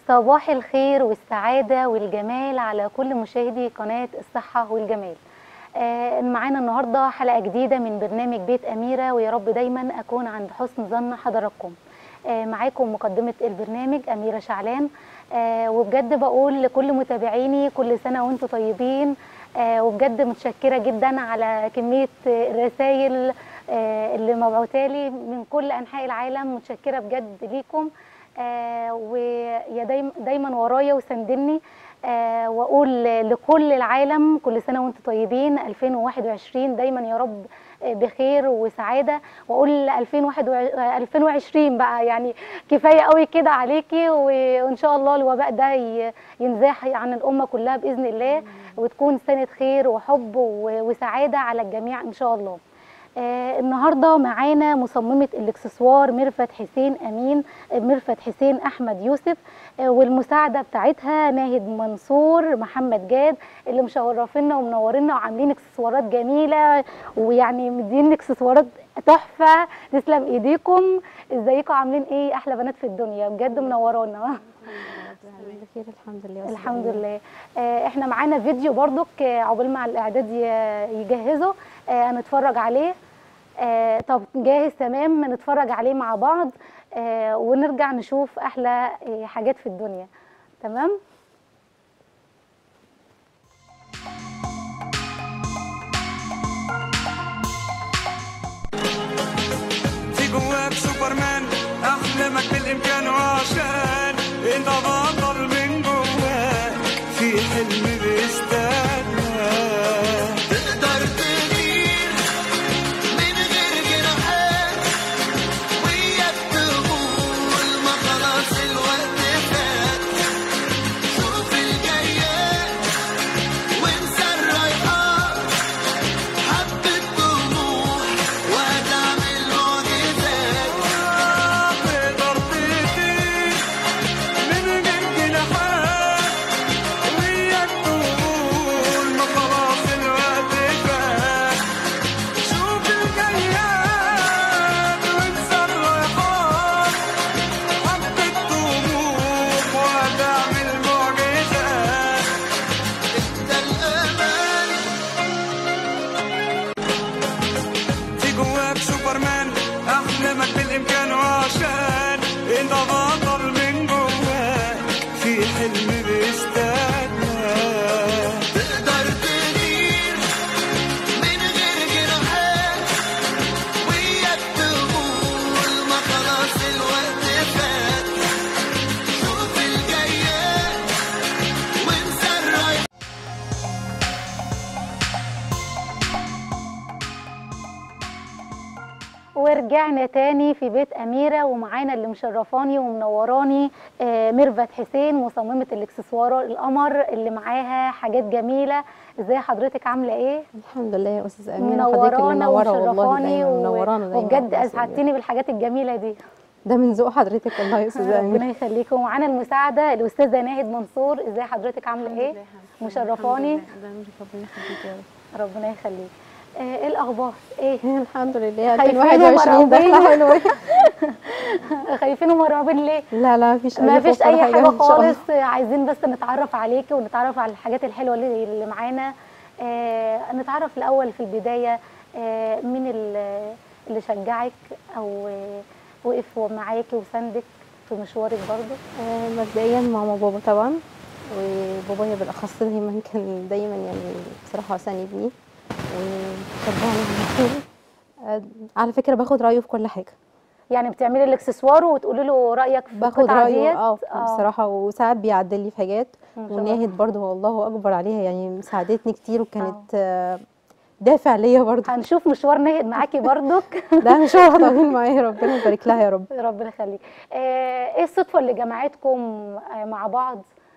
صباح الخير والسعادة والجمال على كل مشاهدي قناة الصحة والجمال آه، معانا النهاردة حلقة جديدة من برنامج بيت أميرة ويا رب دايما أكون عند حسن ظن حضراتكم آه، معاكم مقدمة البرنامج أميرة شعلان آه، وبجد بقول لكل متابعيني كل سنة وانتم طيبين آه، وبجد متشكرة جدا على كمية الرسائل آه، اللي مبعوتالي من كل أنحاء العالم متشكرة بجد ليكم آه، ويا دايما دايما ورايا وسندني آه، واقول لكل العالم كل سنه وانتم طيبين 2021 دايما يا رب آه، بخير وسعاده واقول 2021 2020 بقى يعني كفايه قوي كده عليكي و- وان شاء الله الوباء ده ي- ينزاح عن الامه كلها باذن الله وتكون سنه خير وحب و- وسعاده على الجميع ان شاء الله آه النهارده معانا مصممه الاكسسوار ميرفت حسين امين آه، ميرفت حسين احمد يوسف آه والمساعده بتاعتها ناهد منصور محمد جاد اللي مشرفينا ومنورينا وعاملين اكسسوارات جميله ويعني مدين اكسسوارات تحفه تسلم ايديكم ازيكم عاملين ايه احلى بنات في الدنيا بجد منورانا بخير الحمد لله والسلام الحمد عليكم. لله آه، احنا معانا فيديو برضك آه، عقبال ما الاعداد ي- يجهزوا آه، هنتفرج عليه آه، طب جاهز تمام نتفرج عليه مع بعض آه، ونرجع نشوف احلى آه، حاجات في الدنيا تمام في جواك سوبرمان احلامك بالامكان وعشان انت بطل من جواك في حلم بيستناك تقدر تطير من غير جناحات وياك تقول ما خلاص الوقت فات شوف الجايات وانسى الرايحات حبة طموح وهتعمل معجزات تقدر تطير من غير جناحات وياك تقول ما خلاص الوقت فات شوف الجياد وانسى الرايحات حبة طموح وهتعمل معجزات انت الأمان في جواك سوبرمان احلامك بالامكان وعشان انت بطل من جواك في حلم بيستناك تقدر تطير من غير جناحات وياك تقول ما خلاص الوقت فات شوف الجايات وانسى الرايحات ورجعنا تاني في بيت أميرة ومعانا اللي مشرفاني ومنوراني آه، ميرفت حسين مصممة الاكسسوار القمر اللي معاها حاجات جميلة ازاي حضرتك عاملة ايه؟ الحمد لله يا استاذ امينه حضرتك اللي منورانا منوره والله ومشرفاني دايما و- منورانا دايما وبجد والله يا أستاذ اسعدتيني بالحاجات الجميلة دي أمينة. ده من ذوق حضرتك والله يا استاذ امينه ربنا يخليكم ومعانا المساعدة الأستاذة ناهد منصور ازاي حضرتك عاملة ايه؟ مشرفاني ربنا يخليك يا رب ربنا يخليك آه، ايه الأخبار؟ ايه؟ الحمد لله خايفين 2021 داخله ومرعوبين. حلوه خايفين ومرعوبين ليه؟ لا لا مفيش اي ما فيش خوف ولا اي حاجه إن شاء الله. خالص عايزين بس نتعرف عليكي ونتعرف على الحاجات الحلوه اللي اللي معانا آه نتعرف الاول في البدايه آه مين ال- اللي شجعك او آه وقف معاكي وساندك في مشوارك برضو آه، مبدئيا ماما وبابا طبعا وبابايا بالاخص دايما كان دايما يعني بصراحه ساندني وشجعني على طول آه، على فكره باخد رايه في كل حاجه يعني بتعملي الاكسسوار وتقولي له رايك في باخد القطعه رايه ديت اه بصراحه وساعات بيعدل لي في حاجات ما شاء الله. وناهد برضه والله اكبر عليها يعني ساعدتني كتير وكانت آه، دافع ليا برضه هنشوف مشوار ناهد معاكي برضك ده مش هو طويل معايا ربنا يبارك لها يا رب ربنا يخليك آه ايه الصدفه اللي جمعتكم آه مع بعض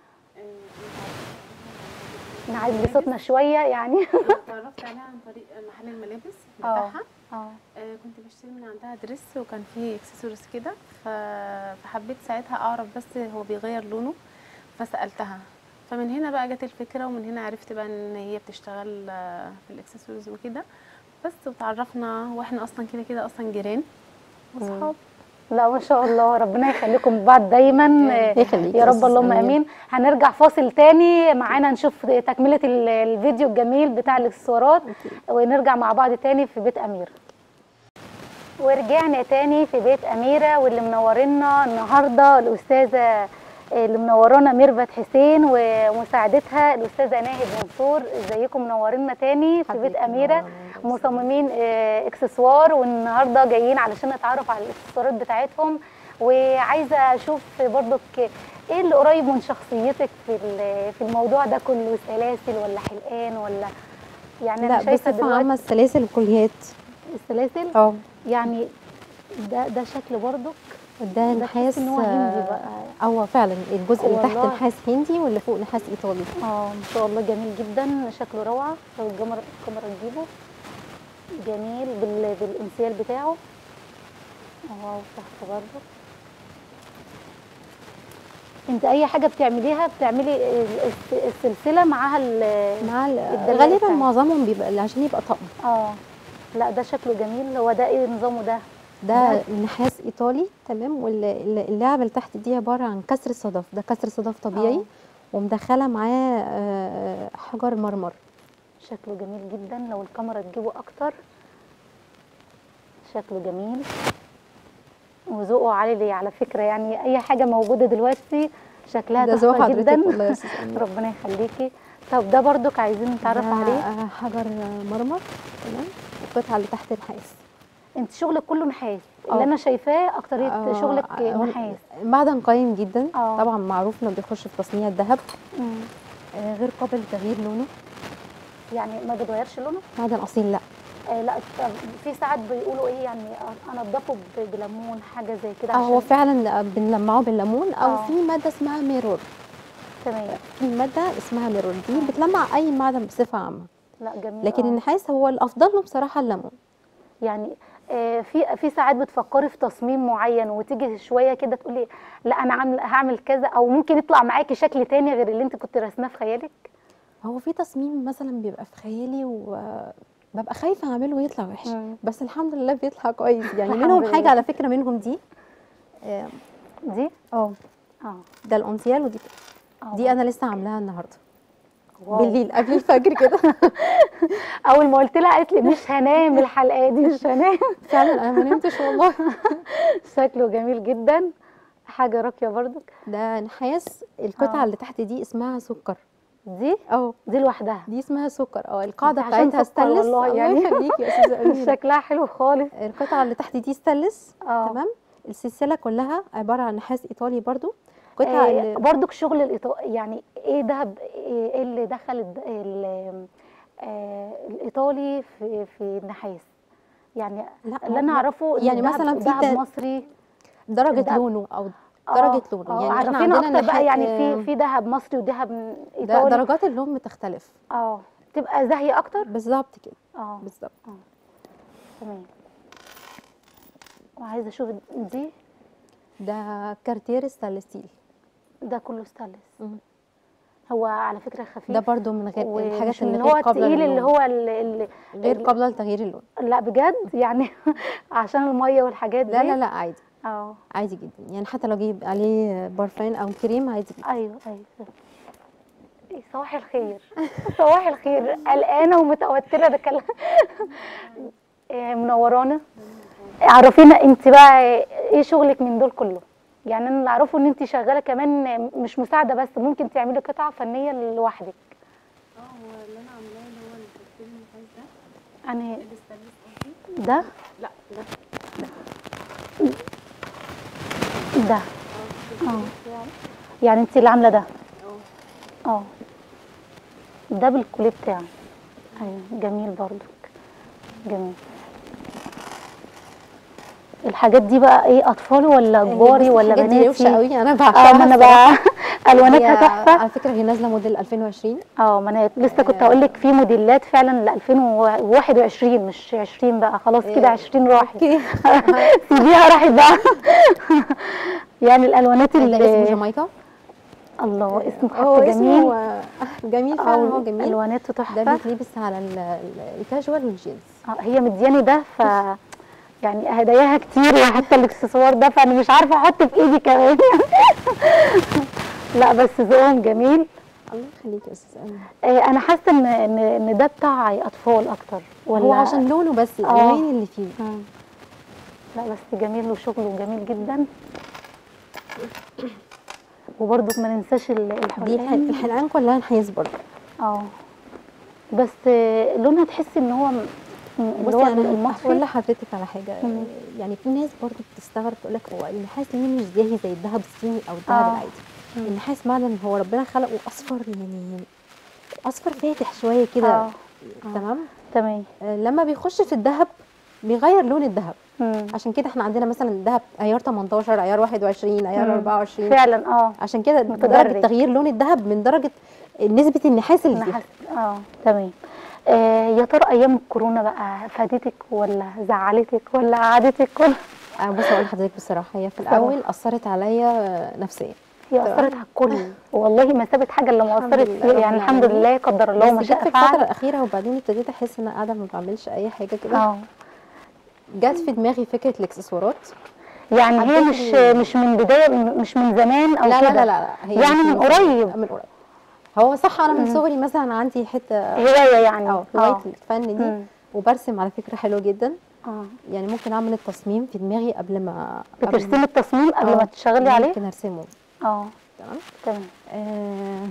نعلي صوتنا شويه يعني اتعرفت عليها عن طريق محل الملابس اه بتاعها اه آه، كنت بشتري من عندها دريس وكان فيه اكسسوارز كده ف- فحبيت ساعتها اعرف بس هو بيغير لونه فسالتها فمن هنا بقى جت الفكره ومن هنا عرفت بقى ان هي بتشتغل آه، في الاكسسوارز وكده بس وتعرفنا واحنا اصلا كده كده اصلا جيران واصحاب لا ما شاء الله ربنا يخليكم لبعض دايما آه، يخليك يا يا رب أستاذ اللهم أمير. امين هنرجع فاصل تاني معانا نشوف تكمله ال- الفيديو الجميل بتاع الاكسسوارات ونرجع مع بعض تاني في بيت امير ورجعنا تاني في بيت اميره واللي منورنا النهارده الاستاذه اللي منورانا ميرفت حسين ومساعدتها الاستاذه ناهد منصور ازيكم منورنا تاني في بيت حبيبتي اميره منورنا. مصممين آه، اكسسوار والنهارده جايين علشان نتعرف على الاكسسوارات بتاعتهم وعايزه اشوف برضك ايه اللي قريب من شخصيتك في ال- في الموضوع ده كله سلاسل ولا حلقان ولا يعني لا انا شايفه بصفة عامة دلوقتي السلاسل والكليات السلاسل اه يعني ده ده شكل برضك ده ده نحاس تحس إن هو هندي بقى. آه، هو فعلا الجزء اللي تحت والله. نحاس هندي واللي فوق نحاس ايطالي اه ما شاء الله جميل جدا شكله روعه لو الكاميرا الكاميرا تجيبه جميل بال... بالانسيال بتاعه اهو تحت برضه انت اي حاجه بتعمليها بتعملي ال- الس- السلسله معاها ال- مع ال- الدلع غالبا بتاعه. معظمهم بيبقى عشان يبقى طقم اه لا ده شكله جميل هو ده ايه نظامه ده ده نحاس ايطالي تمام واللعبه اللي تحت دي عباره عن كسر صدف ده كسر صدف طبيعي آه. ومدخله معاه آه، حجر مرمر شكله جميل جدا لو الكاميرا تجيبه اكتر شكله جميل وذوقه عالي على فكره يعني اي حاجه موجوده دلوقتي شكلها ده تحفه ذوق حضرتك جدا والله يا أستاذ أمير. ربنا يخليكي طب ده برضك عايزين نتعرف ده، عليه آه، حجر مرمر تمام القطعه اللي تحت نحاس انت شغلك كله نحاس آه. اللي انا شايفاه اكتريه آه، شغلك هو نحاس معدن قيم جدا آه. طبعا معروف انه بيخش في تصنيع الذهب مم. آه، غير قابل لتغيير لونه يعني ما بيتغيرش لونه معدن اصيل لا آه لا طب في ساعات بيقولوا ايه يعني انضفه ب- بليمون حاجه زي كده آه، هو عشان فعلا بنلمعه بالليمون او آه. في ماده اسمها ميرور تمام في ماده اسمها ميرور دي بتلمع اي معدن بصفه عامه لا جميل لكن آه. النحاس هو الافضل له بصراحه الليمون يعني آه، في في ساعات بتفكري في تصميم معين وتيجي شويه كده تقولي لا انا عامل هعمل كذا او ممكن يطلع معاكي شكل تاني غير اللي انت كنت راسماه في خيالك هو في تصميم مثلا بيبقى في خيالي وببقى خايفه اعمله ويطلع وحش مم. بس الحمد لله بيطلع كويس يعني الحمد منهم لله. حاجه على فكره منهم دي آه، دي اه اه ده الانسيال ودي آه. دي انا لسه عاملاها النهارده واو. بالليل قبل الفجر كده اول ما قلت لها قالت لي مش هنام الحلقه دي مش هنام فعلا انا ما نمتش والله شكله جميل جدا حاجه راقيه برضك ده نحاس القطعه آه. اللي تحت دي اسمها سكر دي اه دي لوحدها دي اسمها سكر اه القاعده انت عشان بتاعتها سكر ستانلس والله الله يعني. يخليكي يا استاذه اميره شكلها حلو خالص القطعه اللي تحت دي ستانلس اه تمام السلسله كلها عباره عن نحاس ايطالي برضو قطعه آه اللي برضك شغل الإيطا... يعني ايه دهب ايه إيه اللي دخل الد... ال... آه الايطالي في في النحاس يعني لا اللي انا هو- اعرفه إن يعني الدهب- مثلا في دهب د- مصري درجه الدهب. لونه او آه، درجه لونه آه، يعني احنا عرفينا عندنا اكتر بقى نحا- يعني آه، في في دهب مصري ودهب د- ايطالي درجات اللون بتختلف اه تبقى زاهيه اكتر بالظبط كده اه بالظبط تمام وعايزه اشوف دي ده كارتير ستانلس ستيل ده كله ستانلس مم. هو على فكره خفيف ده برضو من غير ومش الحاجات اللي اللي غير هو قابله التقيل اللي للون هو اللي غير قابله لتغيير اللون لا بجد يعني عشان الميه والحاجات لا دي لا لا عادي اه عادي جدا يعني حتى لو جيب عليه بارفان او كريم عادي جدا ايوه ايوه إيه، صباح الخير صباح الخير قلقانه ومتوتره ده كلام إيه، منورانا عرفينا انت بقى ايه شغلك من دول كله يعني انا اللي اعرفه ان انت شغاله كمان مش مساعده بس ممكن تعملي قطعه فنيه لوحدك اه هو اللي انا عاملاه اللي هو التكتيل النحاس ده يعني الاستانلس قصدي ده لا ده ده اه يعني انت اللي عامله ده اه ده بالكوليه بتاعه ايوه جميل برضك جميل الحاجات دي بقى ايه اطفال ولا كباري ولا الحاجات دي روشه بناتي قوي انا اه بعشقها ما انا الصراحة. بقى الواناتها هي تحفه على فكره هي نازله موديل 2020 اه ما انا لسه كنت هقول لك في موديلات فعلا ل 2021 مش 20 بقى خلاص كده إيه. 20 راحت اوكي سيبيها راحت بقى يعني الالوانات ده اسمه اللي جامايكا الله اسمه هو حتى جميل اسمه آه، جميل فعلا هو جميل الواناته ده تحفه بيتلبس على ال- ال- الكاجوال والجينز آه، هي مدياني ده ف يعني هداياها كتير وحتى الاكسسوار ده فانا مش عارفه احط في ايدي كمان لا بس ذوقهم جميل الله يخليك يا استاذ امل آه، انا حاسه ان ان ان ده بتاع اطفال اكتر ولا هو عشان لونه بس آه. الالوان اللي فيه مم. لا بس جميل وشغله جميل جدا وبرضك ما ننساش ال- دي الح- الحلقان الحلقان كلها نحاس برضه اه بس آه، لونها تحسي ان هو م- اللي بصي هو انا هقول المصري لحضرتك على حاجه مم. يعني في ناس برضه بتستغرب تقول لك هو النحاس ليه مش زاهي زي الذهب الصيني او الذهب آه. العادي مم. النحاس معدن هو ربنا خلقه اصفر يعني اصفر فاتح شويه كده آه. تمام تمام آه، لما بيخش في الذهب بيغير لون الذهب مم. عشان كده احنا عندنا مثلا الذهب عيار 18 عيار 21 عيار مم. 24 فعلا اه عشان كده متدرج. درجه تغيير لون الذهب من درجه نسبه النحاس اللي انا فيها حاسه اه تمام آه يا ترى ايام الكورونا بقى فادتك ولا زعلتك ولا قعدتك ولا آه، بصي اقول لحضرتك بصراحه هي في بصراحة. الاول اثرت عليا آه، نفسيا هي اثرت على الكل والله ما سابت حاجه الا ما الحمد اثرت لله فيها رب يعني الحمد العالمين. لله قدر الله ما بس جت في شاء الفتره فعل الاخيره وبعدين ابتديت احس ان انا قاعده ما بعملش اي حاجه كده اه جت في دماغي فكره الاكسسوارات يعني هي حبيت مش ال- مش من بدايه مش من زمان او لا لا, كده لا لا لا هي يعني مش من قريب. من قريب هو صح انا من صغري مثلا عندي حته هوايه يعني اه هوايه اه الفن دي مم. وبرسم على فكره حلوه جدا اه يعني ممكن اعمل التصميم في دماغي قبل ما قبل ما- بترسمي التصميم قبل آه، ما تشتغلي عليه ممكن ارسمه اه تمام تمام آه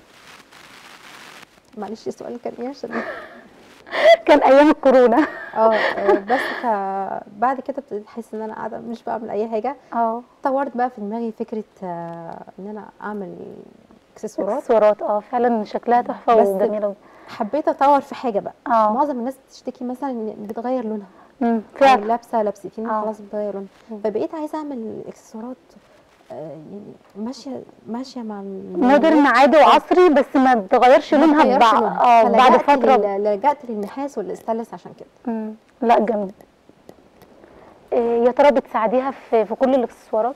معلش السؤال كان ايه عشان كان ايام الكورونا اه آه، بس فبعد كده ابتديت احس ان انا قاعده مش بعمل اي حاجه اه طورت بقى في دماغي فكره آه، ان انا اعمل اكسسوارات اكسسوارات اه فعلا شكلها تحفه بس وجميله حبيت اطور في حاجه بقى اه معظم الناس بتشتكي مثلا ان بتغير لونها مم، أو فعلا لابسه لابستين آه. خلاص بتغير لونها مم. فبقيت عايزه اعمل اكسسوارات آه، يعني ماشيه ماشيه مع مودرن عادي وعصري بس ما تغيرش ما لونها تغيرش بع- لونها. اه بعد فلجأت فتره لل- لجأت للنحاس والاستانلس عشان كده مم. لا جميل إيه، يا ترى بتساعديها في في كل الاكسسوارات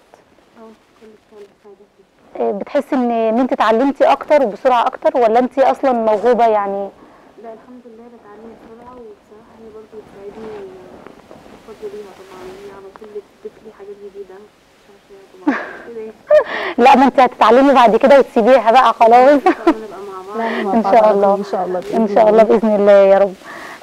إيه، بتحسي ان ان انت اتعلمتي اكتر وبسرعه اكتر ولا انت اصلا موهوبه يعني لا الحمد لله بتعلم بسرعه وبصراحه هي برضه بتساعدني بفضل ليها طبعا هي على طول بتضيف لي حاجات جديده مش عارفه طبعا كده ايه لا ما انت هتتعلمي بعد كده وتسيبيها بقى خلاص ان شاء الله نبقى مع بعض ان شاء الله ان شاء الله ان شاء الله باذن الله يا رب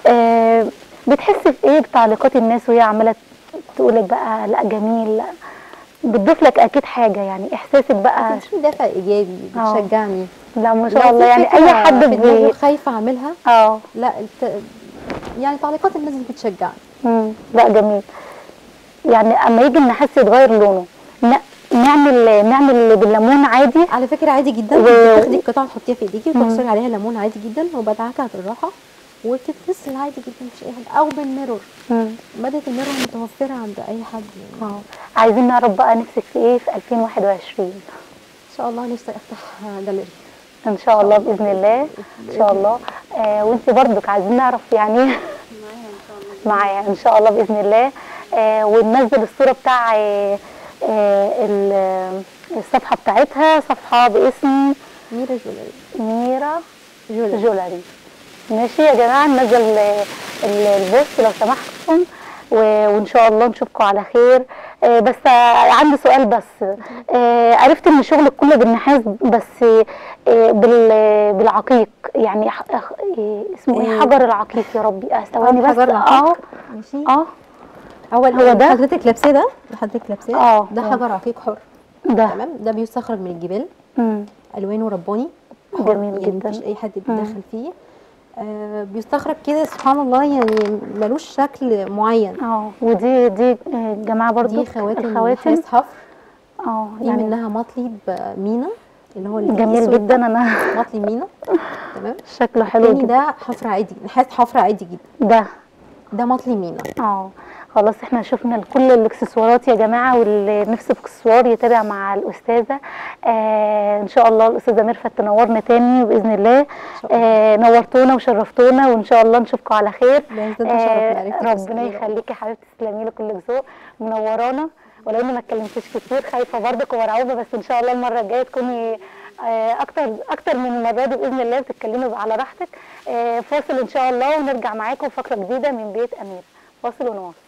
آه بتحسي في ايه بتعليقات الناس وهي عماله تقولك بقى لا جميل لا بتضيف لك اكيد حاجه يعني احساسك بقى في دافع ايجابي آه. بتشجعني لا ما لو شاء في الله يعني فكرة اي حد في دماغي بي... خايفه اعملها اه لا الت... يعني تعليقات الناس بتشجعني مم. لا جميل يعني اما يجي النحاس يتغير لونه ن- نعمل نعمل بالليمون عادي على فكره عادي جدا و- بتاخدي القطعه تحطيها في ايديكي مم. وتعصري عليها ليمون عادي جدا وبدعكها بالراحه وبتتغسل عادي جدا مفيش اي حاجه او بالميرور مم. ماده الميرور متوفره عند اي حد يعني اه عايزين نعرف بقى نفسك في ايه في 2021 ان شاء الله نفسي افتح جاليري ان شاء الله باذن الله ان شاء الله آه وانت برضك عايزين نعرف يعني معاها ان شاء الله معايا ان شاء الله باذن الله آه وننزل الصوره بتاع آه آه ال- الصفحه بتاعتها صفحه باسم ميرا جولري ميرا جولري جولري ماشي يا جماعه ننزل ال- ال- البوست لو سمحتم و- وان شاء الله نشوفكم على خير آه، بس آه، عندي سؤال بس آه، عرفت ان شغلك كله بالنحاس بس آه، بال- بالعقيق يعني ح- أخ- آه، اسمه ايه إيه. حجر العقيق يا ربي آه، ثواني بس حجر اه العقيق. ماشي اه اول هو ده؟ حضرتك لابساه ده اللي حضرتك لابساه آه، ده آه. حجر عقيق حر ده تمام ده بيستخرج من الجبال مم. الوانه رباني حر، جميل يعني جدا. مفيش اي حد بيتدخل فيه آه بيستخرج كده سبحان الله يعني ملوش شكل معين اه ودي دي آه، جماعه برضو دي خواتم الخواتم نحاس حفر اه دي يعني منها مطلي بمينا اللي هو اللي فيه جميل أسود جدا ده، انا مطلي مينا تمام شكله حلو التاني جدا ده حفر عادي نحاس حفر عادي جدا ده ده مطلي مينا اه خلاص احنا شفنا كل الاكسسوارات يا جماعه واللي نفسه في اكسسوار يتابع مع الاستاذه آه ان شاء الله الاستاذه ميرفت تنورنا تاني باذن الله شاء الله. آه نورتونا وشرفتونا وان شاء الله نشوفكم على خير لا يزداد شرف معرفتك ربنا وسلامة. يخليكي يا حبيبتي تسلمي لي كل ذوق منورانا ولو اني ما اتكلمتش كتير خايفه برضك ومرعوبه بس ان شاء الله المره الجايه تكوني آه، اكتر اكتر من المره دي باذن الله بتتكلمي على راحتك آه، فاصل ان شاء الله ونرجع معاكم فقره جديده من بيت امير فاصل ونواصل